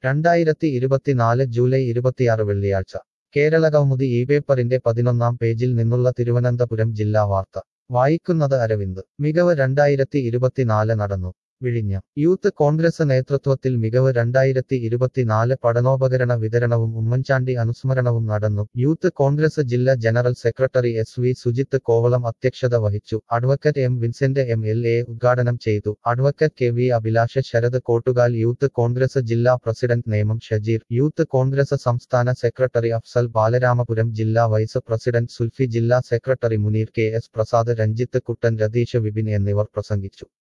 രണ്ടായിരത്തി ഇരുപത്തിനാല് ജൂലൈ ഇരുപത്തിയാറ് വെള്ളിയാഴ്ച കേരള കൗമുദി ഈ പേപ്പറിന്റെ പതിനൊന്നാം പേജിൽ നിന്നുള്ള തിരുവനന്തപുരം ജില്ലാ വാർത്ത വായിക്കുന്നത് അരവിന്ദ് മികവ് രണ്ടായിരത്തി ഇരുപത്തിനാല് നടന്നു വിഴിഞ്ഞം യൂത്ത് കോൺഗ്രസ് നേതൃത്വത്തിൽ മികവ് രണ്ടായിരത്തി ഇരുപത്തിനാല് പഠനോപകരണ വിതരണവും ഉമ്മൻചാണ്ടി അനുസ്മരണവും നടന്നു യൂത്ത് കോൺഗ്രസ് ജില്ലാ general secretary S V Sujith Kovalam അധ്യക്ഷത വഹിച്ചു advocate M Vincent M L A ഉദ്ഘാടനം ചെയ്തു advocate K V Abhilasha Sarath Kottukal Youth Congress ജില്ലാ president Nemam Shajeer Youth Congress സംസ്ഥാന സെക്രട്ടറി അഫ്സൽ ബാലരാമപുരം ജില്ലാ വൈസ് പ്രസിഡന്റ് സുൽഫി ജില്ലാ secretary Muneer K S Prasad Ranjith Kuttan Ratheesh Vipin എന്നിവർ പ്രസംഗിച്ചു